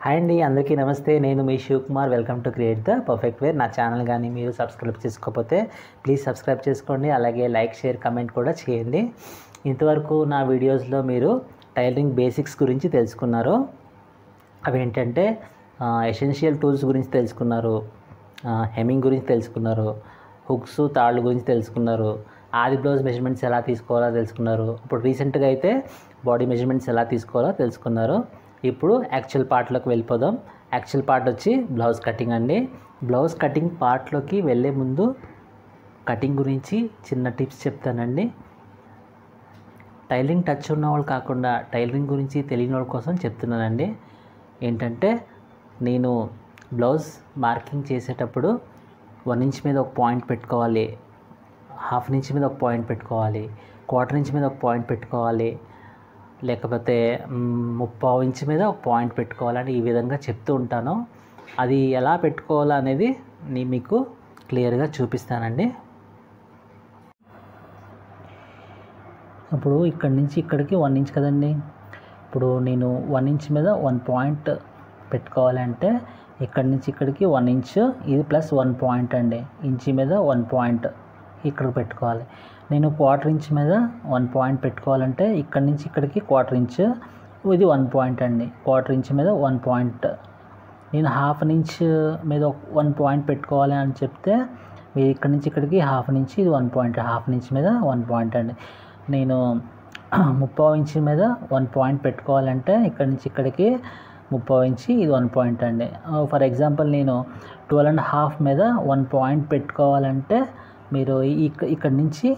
hi అండి అందరికీ నమస్తే నేను మీ Sivakumar welcome to create the perfect wear నా ఛానల్ కానీ మీరు సబ్స్క్రైబ్ చేసుకోకపోతే ప్లీజ్ సబ్స్క్రైబ్ చేసుకోండి అలాగే లైక్ షేర్ కమెంట్ కూడా చేయండి ఇంతవరకు నా వీడియోస్లో మీరు టైలరింగ్ బేసిక్స్ గురించి తెలుసుకున్నారు అవి ఏంటంటే ఎసెన్షియల్ టూల్స్ గురించి తెలుసుకున్నారు హెమ్మింగ్ గురించి తెలుసుకున్నారు హుక్స్ తాళ్ళు గురించి తెలుసుకున్నారు ఆది బ్లౌజ్ మెజర్మెంట్స్ ఎలా తీసుకోవాలో తెలుసుకున్నారు ఇప్పుడు రీసెంట్గా అయితే బాడీ మెజర్మెంట్స్ ఎలా తీసుకోవాలో తెలుసుకున్నారు ఇప్పుడు యాక్చువల్ పార్ట్లోకి వెళ్ళిపోదాం యాక్చువల్ పార్ట్ వచ్చి బ్లౌజ్ కటింగ్ అండి బ్లౌజ్ కటింగ్ పార్ట్లోకి వెళ్ళే ముందు కటింగ్ గురించి చిన్న టిప్స్ చెప్తానండి టైలరింగ్ టచ్ ఉన్న వాళ్ళు కాకుండా టైలరింగ్ గురించి తెలియని వాళ్ళ కోసం చెప్తున్నానండి ఏంటంటే నేను బ్లౌజ్ మార్కింగ్ చేసేటప్పుడు వన్ ఇంచ్ మీద ఒక పాయింట్ పెట్టుకోవాలి హాఫ్ ఇంచ్ మీద ఒక పాయింట్ పెట్టుకోవాలి క్వార్టర్ ఇంచ్ మీద ఒక పాయింట్ పెట్టుకోవాలి లేకపోతే మ్, ముప్పావు ఇంచ్ మీద ఒక పాయింట్ పెట్టుకోవాలని ఈ విధంగా చెప్తూ ఉంటాను అది ఎలా పెట్టుకోవాలో అనేది నేను మీకు క్లియర్గా చూపిస్తానండి ఇప్పుడు ఇక్కడి నుంచి ఇక్కడికి వన్ ఇంచ్ కదండి ఇప్పుడు నేను వన్ ఇంచ్ మీద వన్ పాయింట్ పెట్టుకోవాలంటే ఇక్కడి నుంచి ఇక్కడికి వన్ ఇంచ్ ఇది ప్లస్ వన్ పాయింట్ అండి ఇంచ్ మీద వన్ పాయింట్ ఇక్కడ పెట్టుకోవాలి నేను క్వార్టర్ ఇంచ్ మీద వన్ పాయింట్ పెట్టుకోవాలంటే ఇక్కడి నుంచి ఇక్కడికి క్వార్టర్ ఇంచ్ ఇది వన్ పాయింట్ అండి క్వార్టర్ ఇంచ్ మీద వన్ పాయింట్ నేను హాఫ్ ఇంచ్ మీద వన్ పాయింట్ పెట్టుకోవాలి అని చెప్తే మీరు ఇక్కడి నుంచి ఇక్కడికి హాఫ్ ఇంచ్ ఇది వన్ పాయింట్ హాఫ్ ఇంచ్ మీద వన్ పాయింట్ అండి నేను ముప్పావు ఇంచ్ మీద వన్ పాయింట్ పెట్టుకోవాలంటే ఇక్కడి నుంచి ఇక్కడికి ముప్పావు ఇంచ్ ఇది వన్ పాయింట్ అండి ఫర్ ఎగ్జాంపుల్ నేను ట్వెల్వ్ అండ్ హాఫ్ మీద వన్ పాయింట్ పెట్టుకోవాలంటే మీరు ఇక్క ఇక్కడి నుంచి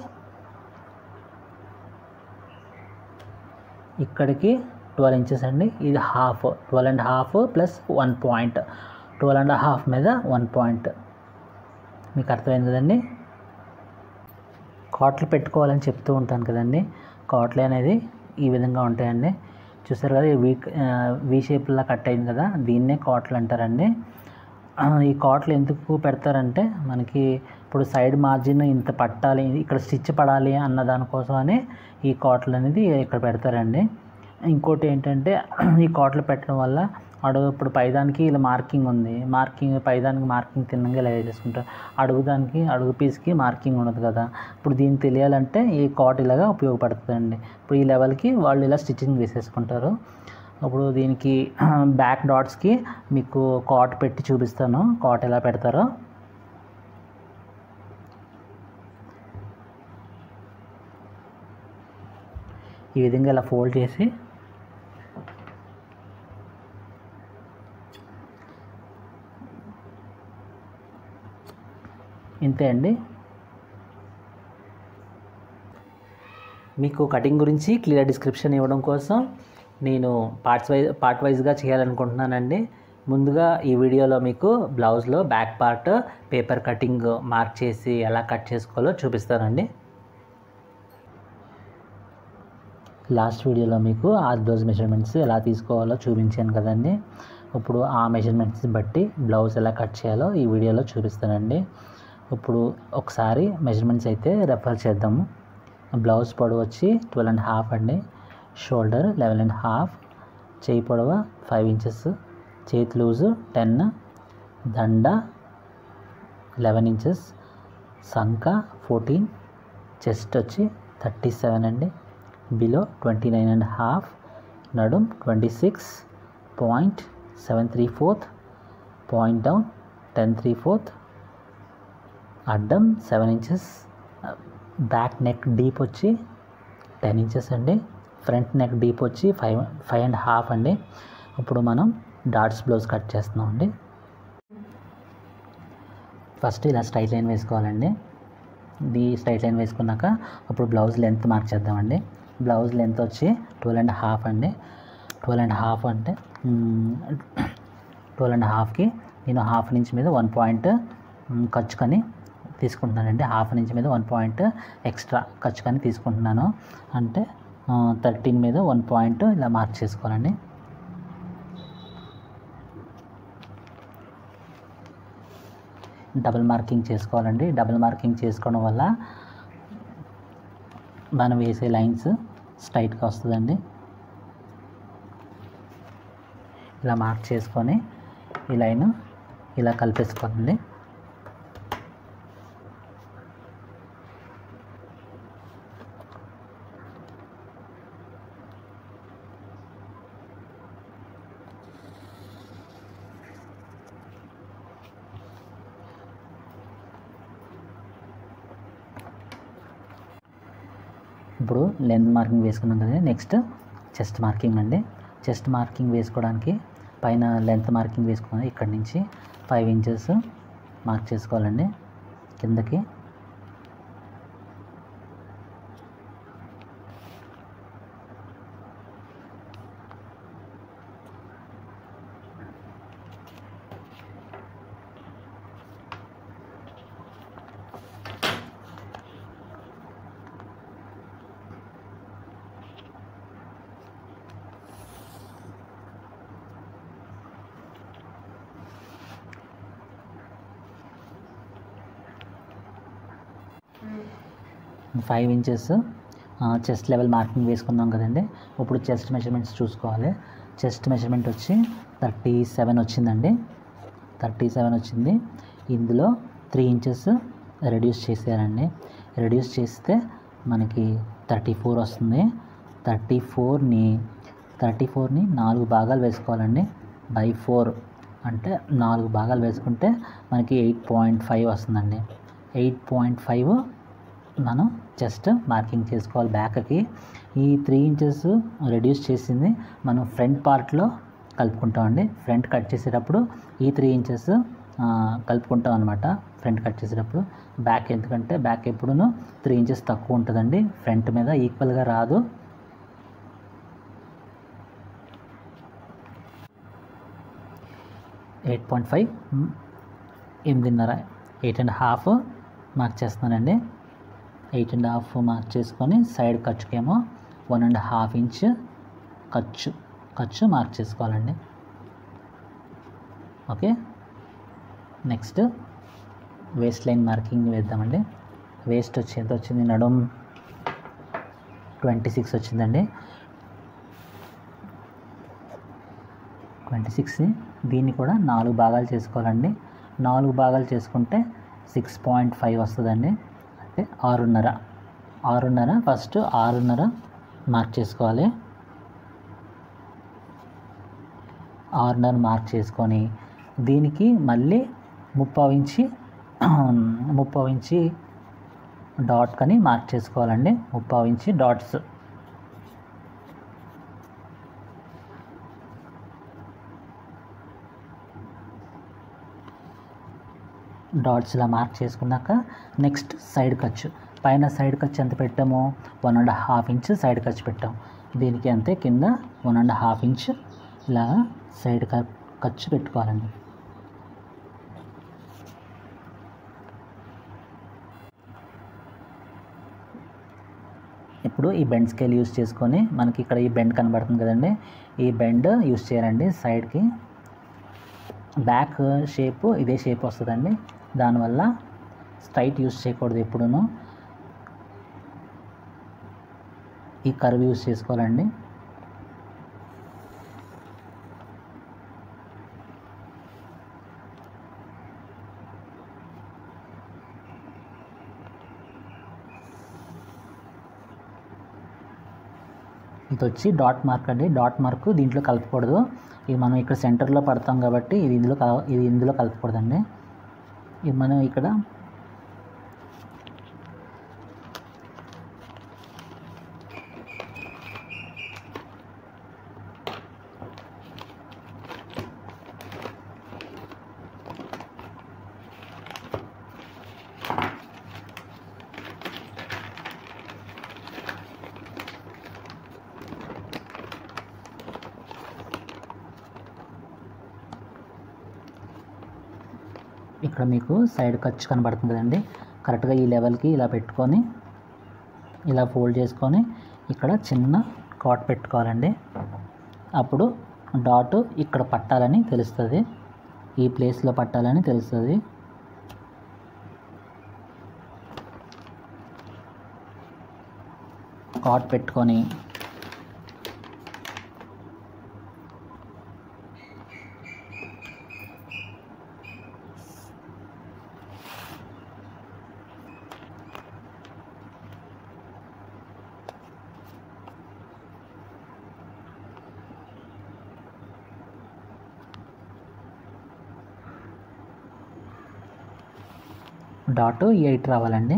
ఇక్కడికి ట్వెల్వ్ ఇంచెస్ అండి ఇది half twelve and half plus one point twelve and half మీద వన్ పాయింట్ మీకు అర్థమైంది కదండి కాట్లు పెట్టుకోవాలని చెప్తూ ఉంటాను కదండి కాట్లు అనేది ఈ విధంగా ఉంటాయండి చూసారు కదా ఈ వీ వీ షేప్లా కట్ అయింది కదా దీన్నే కాట్లు అంటారండి ఆ, ఈ కాట్లు ఎందుకు పెడతారంటే మనకి ఇప్పుడు సైడ్ మార్జిన్ ఇంత పట్టాలి ఇక్కడ స్టిచ్ పడాలి అన్న దానికోసం అని ఈ కాట్లు అనేది ఇక్కడ పెడతారండి ఇంకోటి ఏంటంటే ఈ కాట్లు పెట్టడం వల్ల అడుగు ఇప్పుడు పైదానికి ఇలా మార్కింగ్ ఉంది మార్కింగ్ పైదానికి మార్కింగ్ తిన్నంగా ఇలా వేసేసుకుంటారు అడుగు దానికి అడుగు పీస్కి మార్కింగ్ ఉండదు కదా ఇప్పుడు దీనికి తెలియాలంటే ఈ కాట్ ఇలాగా ఉపయోగపడుతుందండి ఇప్పుడు ఈ లెవెల్కి వాళ్ళు ఇలా స్టిచ్చింగ్ వేసేసుకుంటారు ఇప్పుడు దీనికి బ్యాక్ డాట్స్కి మీకు కాట్ పెట్టి చూపిస్తాను కాట్ ఎలా పెడతారో ఈ విధంగా ఇలా ఫోల్డ్ చేసి ఇంతే అండి మీకు కటింగ్ గురించి క్లియర్ డిస్క్రిప్షన్ ఇవ్వడం కోసం నేను పార్ట్స్ వైజ్ పార్ట్ వైజ్గా చేయాలనుకుంటున్నానండి ముందుగా ఈ వీడియోలో మీకు బ్లౌజ్లో back part paper cutting mark చేసి ఎలా కట్ చేసుకోవాలో చూపిస్తానండి లాస్ట్ వీడియోలో మీకు ఆ బ్లౌజ్ మెజర్మెంట్స్ ఎలా తీసుకోవాలో చూపించాను కదండి ఇప్పుడు ఆ మెజర్మెంట్స్ బట్టి బ్లౌజ్ ఎలా కట్ చేయాలో ఈ వీడియోలో చూపిస్తానండి ఇప్పుడు ఒకసారి మెజర్మెంట్స్ అయితే రెఫర్ చేద్దాము బ్లౌజ్ పొడవు వచ్చి ట్వెల్వ్ అండ్ హాఫ్ అండి షోల్డర్ లెవెన్ అండ్ హాఫ్ చేయి పొడవ ఫైవ్ ఇంచెస్ చేతి లూజు టెన్ దండ లెవెన్ ఇంచెస్ సంక ఫోర్టీన్ చెస్ట్ వచ్చి థర్టీ సెవెన్ అండి below twenty nine and half నడుం twenty six point seven three fourth point down ten three fourth అడ్డం seven inches back neck deep వచ్చి ten inches అండి front neck deep వచ్చి five five and half అండి ఇప్పుడు మనం dots blouse cut చేస్తున్నాం అండి ఫస్ట్ ఇలా స్ట్రైట్ లైన్ వేసుకోవాలండి ఇది స్ట్రైట్ లైన్ వేసుకున్నాక అప్పుడు బ్లౌజ్ లెంత్ మార్క్ చేద్దామండి బ్లౌజ్ లెంత్ వచ్చి ట్వెల్వ్ అండ్ హాఫ్ అండి ట్వెల్వ్ అండ్ హాఫ్ అంటే ట్వెల్వ్ అండ్ హాఫ్కి నేను హాఫ్ ఇంచ్ మీద వన్ పాయింట్ ఖర్చుకొని తీసుకుంటున్నానండి హాఫ్ ఇంచ్ మీద వన్ పాయింట్ ఎక్స్ట్రా ఖర్చుకొని తీసుకుంటున్నాను అంటే థర్టీన్ మీద వన్ పాయింట్ ఇలా మార్క్ చేసుకోవాలండి డబుల్ మార్కింగ్ చేసుకోవాలండి డబుల్ మార్కింగ్ చేసుకోవడం వల్ల మనం వేసే లైన్స్ స్ట్రైట్గా వస్తుందండి ఇలా మార్క్ చేసుకొని ఈ లైన్ ఇలా కలిపేసుకోవాలండి ఇప్పుడు లెంత్ మార్కింగ్ వేసుకున్నాం కదా నెక్స్ట్ చెస్ట్ మార్కింగ్ అండి చెస్ట్ మార్కింగ్ వేసుకోవడానికి పైన లెంత్ మార్కింగ్ వేసుకున్నాం ఇక్కడి నుంచి ఫైవ్ ఇంచెస్ మార్క్ చేసుకోవాలండి కిందకి five inches chest level marking వేసుకున్నాం కదండి ఇప్పుడు చెస్ట్ మెజర్మెంట్స్ చూసుకోవాలి చెస్ట్ మెజర్మెంట్ వచ్చి థర్టీ సెవెన్ వచ్చిందండి థర్టీ సెవెన్ వచ్చింది ఇందులో త్రీ ఇంచెస్ రెడ్యూస్ చేసేయాలండి రెడ్యూస్ చేస్తే మనకి థర్టీ ఫోర్ వస్తుంది థర్టీ ఫోర్ని థర్టీ ఫోర్ని నాలుగు భాగాలు వేసుకోవాలండి బై ఫోర్ అంటే నాలుగు భాగాలు వేసుకుంటే మనకి ఎయిట్ పాయింట్ ఫైవ్ వస్తుందండి ఎయిట్ పాయింట్ ఫైవ్ మనం జస్ట్ మార్కింగ్ చేసుకోవాలి బ్యాక్కి ఈ త్రీ ఇంచెస్ రెడ్యూస్ చేసింది మనం ఫ్రంట్ పార్ట్లో కలుపుకుంటామండి ఫ్రంట్ కట్ చేసేటప్పుడు ఈ త్రీ ఇంచెస్ కలుపుకుంటాం అనమాట ఫ్రంట్ కట్ చేసేటప్పుడు బ్యాక్ ఎందుకంటే బ్యాక్ ఎప్పుడూ త్రీ ఇంచెస్ తక్కువ ఉంటుందండి ఫ్రంట్ మీద ఈక్వల్గా రాదు ఎయిట్ పాయింట్ ఫైవ్ ఎనిమిదిన్నర ఎయిట్ అండ్ హాఫ్ మార్క్ చేస్తున్నానండి ఎయిట్ అండ్ హాఫ్ మార్క్ చేసుకొని సైడ్ ఖర్చుకేమో వన్ అండ్ హాఫ్ ఇంచ్ ఖర్చు ఖర్చు మార్క్ చేసుకోవాలండి okay next waist line marking వేద్దామండి వేస్ట్ వచ్చి ఎంత వచ్చింది నడుం ట్వంటీ సిక్స్ వచ్చిందండి ట్వంటీ సిక్స్ దీన్ని కూడా నాలుగు భాగాలు చేసుకోవాలండి నాలుగు భాగాలు చేసుకుంటే సిక్స్ పాయింట్ ఫైవ్ వస్తుందండి అంటే ఆరున్నర ఆరున్నర ఫస్ట్ ఆరున్నర మార్క్ చేసుకోవాలి ఆరున్నర మార్క్ చేసుకొని దీనికి మళ్ళీ ముప్పావు ఇంచి ముప్పావు ఇంచి డాట్ కని మార్క్ చేసుకోవాలండి ముప్పావు ఇంచి డాట్స్ డాట్స్ ఇలా మార్క్ చేసుకున్నాక నెక్స్ట్ సైడ్ ఖర్చు పైన సైడ్ ఖర్చు ఎంత పెట్టామో one and half inch side ఖర్చు పెట్టాం దీనికి అంతే కింద వన్ అండ్ హాఫ్ ఇంచ్ ఇలా సైడ్ ఖర్చు పెట్టుకోవాలండి ఇప్పుడు ఈ బెండ్ స్కేల్ యూస్ చేసుకొని మనకి ఇక్కడ ఈ బెండ్ కనబడుతుంది కదండి ఈ బెండ్ యూస్ చేయాలండి సైడ్కి బ్యాక్ షేప్ ఇదే షేప్ వస్తుందండి దానివల్ల స్ట్రైట్ యూస్ చేయకూడదు ఎప్పుడూ ఈ కర్వ్ యూస్ చేసుకోవాలండి ఇది వచ్చి డాట్ మార్క్ అండి డాట్ మార్క్ దీంట్లో కలపకూడదు ఇది మనం ఇక్కడ సెంటర్లో పడతాం కాబట్టి ఇది ఇందులో కల ఇది ఇందులో కలపకూడదండి ఇది మనం ఇక్కడ ఇక్కడ మీకు సైడ్ ఖర్చు కనబడుతుంది కదండి కరెక్ట్గా ఈ లెవెల్కి ఇలా పెట్టుకొని ఇలా ఫోల్డ్ చేసుకొని ఇక్కడ చిన్న కాట్ పెట్టుకోవాలండి అప్పుడు డాట్ ఇక్కడ పట్టాలని తెలుస్తుంది ఈ ప్లేస్లో పట్టాలని తెలుస్తుంది కాట్ పెట్టుకొని డాట్ ఎయిట్ రావాలండి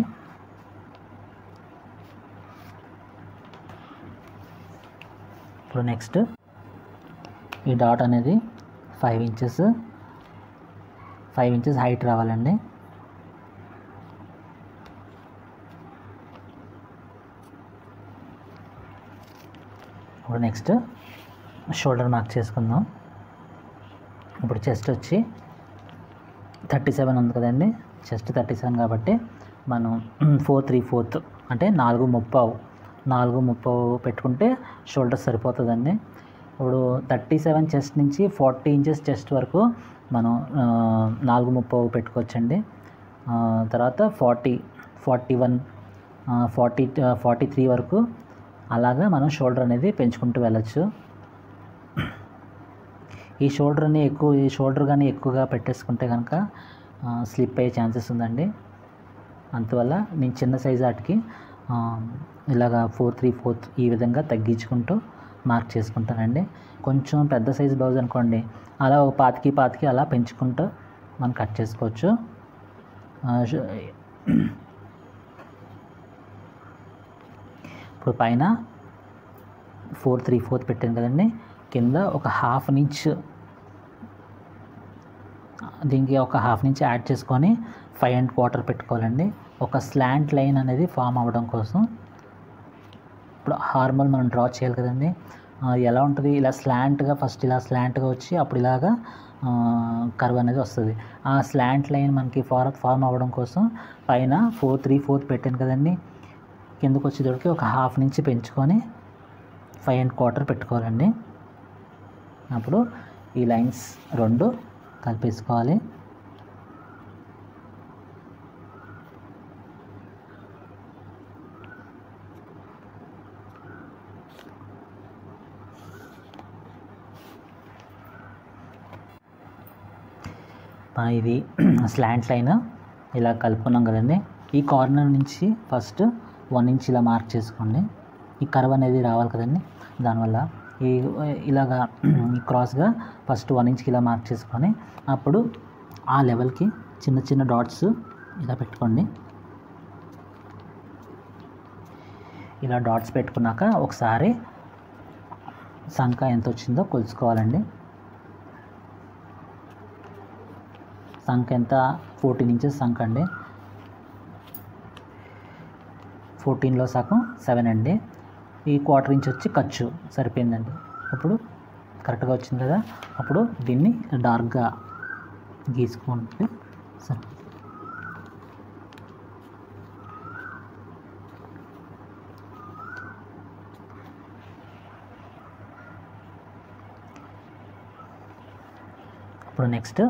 ఇప్పుడు నెక్స్ట్ ఈ డాట్ అనేది five inches five inches height రావాలండి ఇప్పుడు నెక్స్ట్ షోల్డర్ మార్క్ చేసుకుందాం ఇప్పుడు చెస్ట్ వచ్చి థర్టీ సెవెన్ ఉంది కదండి చెస్ట్ థర్టీ సెవెన్ కాబట్టి మనం ఫోర్ త్రీ ఫోర్త్ అంటే నాలుగు ముప్పావు నాలుగు ముప్పావు పెట్టుకుంటే షోల్డర్ సరిపోతుందండి ఇప్పుడు థర్టీ సెవెన్ చెస్ట్ నుంచి ఫార్టీ ఇంచెస్ చెస్ట్ వరకు మనం ఆ, నాలుగు ముప్పావు పెట్టుకోవచ్చండి ఆ, తర్వాత forty forty one forty forty three వరకు అలాగా మనం షోల్డర్ అనేది పెంచుకుంటూ వెళ్ళచ్చు ఈ షోల్డర్ని ఎక్కువ ఈ షోల్డర్ కానీ ఎక్కువగా పెట్టేసుకుంటే కనుక స్లిప్ అయ్యే ఛాన్సెస్ ఉందండి అందువల్ల నేను చిన్న సైజ్ వాటికి ఆ, ఇలాగా ఫోర్ త్రీ ఫోర్త్ ఈ విధంగా తగ్గించుకుంటూ మార్క్ చేసుకుంటానండి కొంచెం పెద్ద సైజ్ బ్లౌజ్ అనుకోండి అలా ఒక పాతికి పాతికి అలా పెంచుకుంటూ మనం కట్ చేసుకోవచ్చు ఆ, ష- ఇప్పుడు పైన ఫోర్ త్రీ ఫోర్త్ పెట్టాను కదండి కింద ఒక హాఫ్ ఇంచ్ దీనికి ఒక హాఫ్ ఇంచ్ యాడ్ చేసుకొని ఫైవ్ అండ్ క్వార్టర్ పెట్టుకోవాలండి ఒక స్లాంట్ లైన్ అనేది ఫామ్ అవ్వడం కోసం ఇప్పుడు హార్మోన్ మనం డ్రా చేయాలి కదండి ఆ, ఎలా ఉంటుంది ఇలా స్లాంట్గా ఫస్ట్ ఇలా స్లాంట్గా వచ్చి అప్పుడు ఇలాగా కర్వ్ అనేది వస్తుంది ఆ స్లాంట్ లైన్ మనకి ఫార్ ఫామ్ అవ్వడం కోసం పైన ఫోర్ త్రీ ఫోర్త్ పెట్టాను కదండి కిందకు వచ్చేటప్పటికి ఒక హాఫ్ నుంచి పెంచుకొని ఫైవ్ అండ్ క్వార్టర్ పెట్టుకోవాలండి అప్పుడు ఈ లైన్స్ రెండు కలిపేసుకోవాలి ఆ, ఇది స్లాంట్ లైన్ ఇలా కలుపుకున్నాం కదండి ఈ కార్నర్ నుంచి ఫస్ట్ వన్ ఇంచ్ ఇలా మార్క్ చేసుకోండి ఈ కర్వ్ అనేది రావాలి కదండి దానివల్ల ఈ ఇలాగా ఈ క్రాస్గా ఫస్ట్ వన్ ఇంచ్కి ఇలా మార్క్ చేసుకొని అప్పుడు ఆ లెవెల్కి చిన్న చిన్న డాట్స్ ఇలా పెట్టుకోండి ఇలా డాట్స్ పెట్టుకున్నాక ఒకసారి సంఖ ఎంత వచ్చిందో కొలుచుకోవాలండి సంఖ ఎంత ఫోర్టీన్ ఇంచెస్ సంఖ అండి ఫోర్టీన్లో సగం సెవెన్ అండి ఈ క్వార్టర్ ఇంచ్ వచ్చి ఖర్చు సరిపోయిందండి అప్పుడు కరెక్ట్గా వచ్చింది కదా అప్పుడు దీన్ని డార్క్గా గీసుకుంటే సరే ఇప్పుడు నెక్స్ట్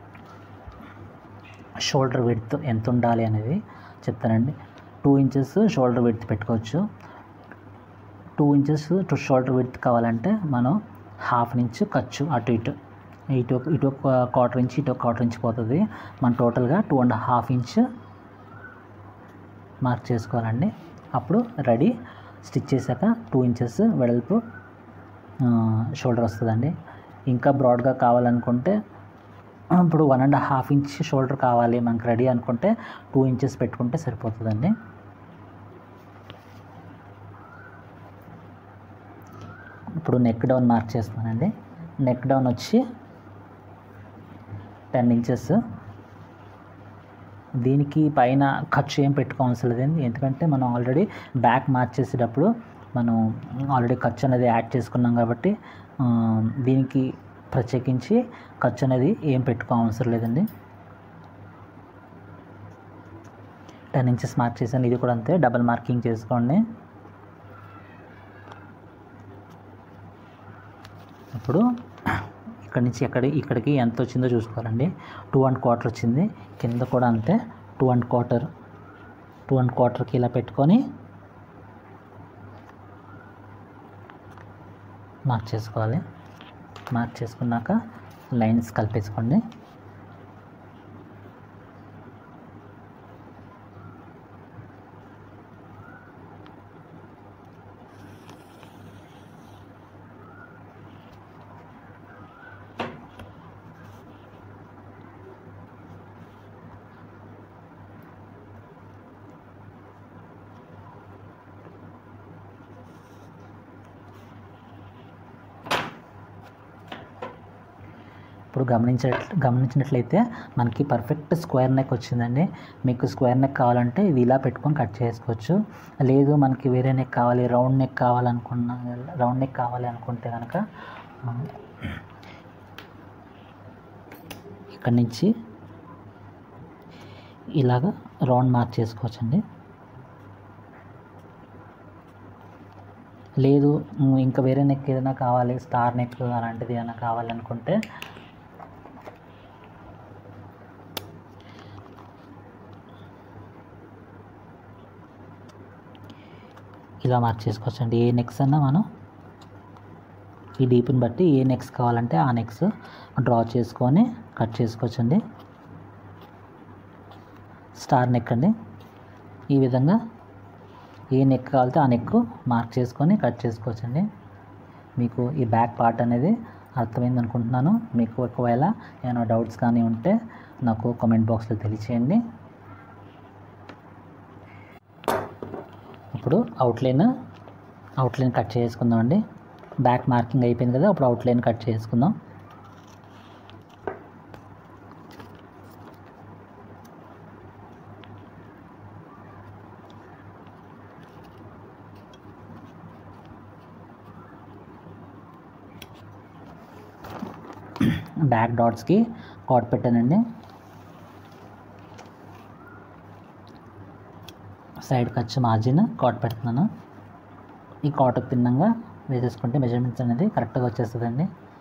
షోల్డర్ విడ్త్ ఎంత ఉండాలి అనేది చెప్తానండి టూ ఇంచెస్ షోల్డర్ విడ్త్ పెట్టుకోవచ్చు two inches to shoulder width కావాలంటే మనం హాఫ్ ఇంచ్ ఖర్చు అటు ఇటు ఇటు ఒక- ఇటు ఒక క్వార్టర్ ఇంచ్ ఇటు ఒక క్వార్టర్ ఇంచ్ పోతుంది మనం టోటల్గా two and half inch mark చేసుకోవాలండి అప్పుడు రెడీ స్టిచ్ చేశాక టూ ఇంచెస్ వెడల్పు షోల్డర్ వస్తుందండి ఇంకా బ్రాడ్గా కావాలనుకుంటే ఇప్పుడు one and half inch shoulder కావాలి మనకు రెడీ అనుకుంటే టూ ఇంచెస్ పెట్టుకుంటే సరిపోతుందండి ఇప్పుడు నెక్ డౌన్ మార్క్ చేస్తానండి నెక్ డౌన్ వచ్చి టెన్ ఇంచెస్ దీనికి పైన ఖర్చు ఏం పెట్టుకోవాల్సిన లేదండి ఎందుకంటే మనం ఆల్రెడీ బ్యాక్ మార్చేసేటప్పుడు మనం ఆల్రెడీ ఖర్చు అనేది యాడ్ చేసుకున్నాం కాబట్టి ఆ, దీనికి ప్రత్యేకించి ఖర్చు అనేది ఏం పెట్టుకోవసరం లేదండి టెన్ ఇంచెస్ మార్క్ చేశాను ఇది కూడా అంతే డబల్ మార్కింగ్ చేసుకోండి ఇప్పుడు ఇక్కడ నుంచి ఎక్కడ ఇక్కడికి ఎంత వచ్చిందో చూసుకోవాలండి టూ అండ్ క్వార్టర్ వచ్చింది కింద కూడా అంతే two and quarter two and క్వార్టర్కి ఇలా పెట్టుకొని మార్క్ చేసుకోవాలి మార్క్ చేసుకున్నాక లైన్స్ కలిపేసుకోండి ఇప్పుడు గమనించ గమనించినట్లయితే మనకి పర్ఫెక్ట్ స్క్వేర్ నెక్ వచ్చిందండి మీకు స్క్వేర్ నెక్ కావాలంటే ఇది ఇలా పెట్టుకొని కట్ చేసుకోవచ్చు లేదు మనకి వేరే నెక్ కావాలి రౌండ్ నెక్ కావాలనుకున్న రౌండ్ నెక్ కావాలి అనుకుంటే కనుక ఆ, ఇక్కడి నుంచి ఇలాగ రౌండ్ మార్క్ చేసుకోవచ్చండి లేదు ఉమ్, ఇంకా వేరే నెక్ ఏదైనా కావాలి స్టార్ నెక్ అలాంటిది ఏమైనా కావాలనుకుంటే ఇలా మార్క్ చేసుకోవచ్చండి ఏ నెక్స్ అన్నా మనం ఈ డీప్ని బట్టి ఏ నెక్స్ కావాలంటే ఆ నెక్స్ డ్రా చేసుకొని కట్ చేసుకోవచ్చండి స్టార్ నెక్ అండి ఈ విధంగా ఏ నెక్ కావాలితే ఆ నెక్ మార్క్ చేసుకొని కట్ చేసుకోవచ్చండి మీకు ఈ బ్యాక్ పార్ట్ అనేది అర్థమైంది అనుకుంటున్నాను మీకు ఒకవేళ ఏమైనా డౌట్స్ కానీ ఉంటే నాకు కామెంట్ బాక్స్లో తెలియచేయండి ఇప్పుడు అవుట్లైన్ అవుట్లైన్ కట్ చేసుకుందాం అండి బ్యాక్ మార్కింగ్ అయిపోయింది కదా ఇప్పుడు అవుట్లైన్ కట్ చేసుకుందాం బ్యాక్ డాట్స్కి కాట్ పెట్టానండి సైడ్ ఖర్చు మార్జిన్ కాట్ పెడుతున్నాను ఈ కాట్ పిన్నంగా వేసేసుకుంటే మెజర్మెంట్స్ అనేది కరెక్ట్గా వచ్చేస్తుందండి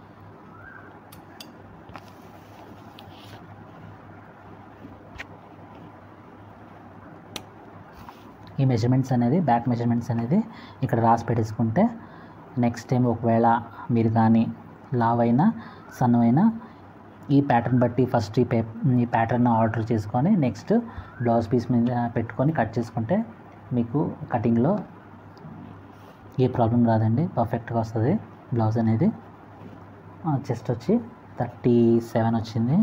ఈ మెజర్మెంట్స్ అనేది బ్యాక్ మెజర్మెంట్స్ అనేది ఇక్కడ రాసి పెట్టేసుకుంటే నెక్స్ట్ టైం ఒకవేళ మీరు కానీ లావ్ అయినా సన్నమైనా ఈ ప్యాటర్న్ బట్టి ఫస్ట్ ఈ పే ఈ ప్యాటర్న్ ఆర్డర్ చేసుకొని నెక్స్ట్ బ్లౌజ్ పీస్ మీద పెట్టుకొని కట్ చేసుకుంటే మీకు కటింగ్లో ఏ ప్రాబ్లం రాదండి పర్ఫెక్ట్గా వస్తుంది బ్లౌజ్ అనేది చెస్ట్ వచ్చి థర్టీ సెవెన్ వచ్చింది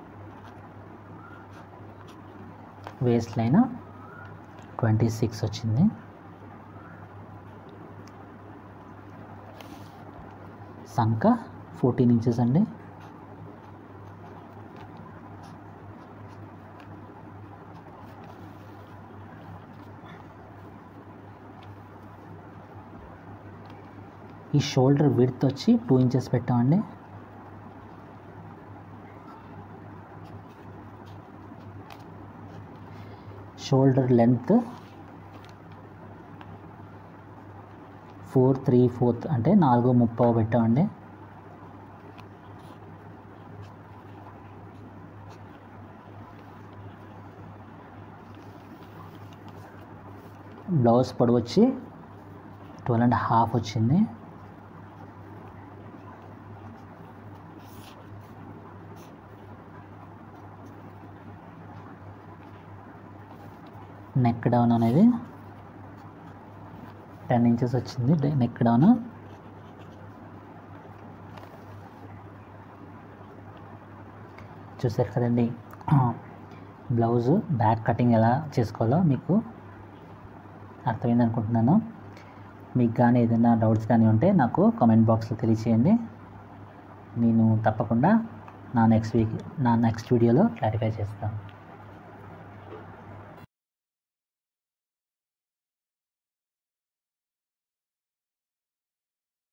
వేస్ట్ లైన్ ట్వంటీ సిక్స్ వచ్చింది సంక ఫోర్టీన్ ఇంచెస్ అండి ఈ షోల్డర్ విడ్త్ వచ్చి టూ ఇంచెస్ పెట్టామండి shoulder length four three fourth అంటే నాలుగు ముప్పై పెట్టామండి బ్లౌజ్ పొడవు వచ్చి ట్వెల్వ్ అండ్ హాఫ్ వచ్చింది నెక్ డౌన్ అనేది టెన్ ఇంచెస్ వచ్చింది నెక్ డౌన్ చూసారు కదండి బ్లౌజ్ బ్యాక్ కటింగ్ ఎలా చేసుకోవాలో మీకు అర్థమైంది అనుకుంటున్నాను మీకు కానీ ఏదైనా డౌట్స్ కానీ ఉంటే నాకు కామెంట్ బాక్స్లో తెలియచేయండి నేను తప్పకుండా నా నెక్స్ట్ వీక్ నా నెక్స్ట్ వీడియోలో క్లారిఫై చేస్తాను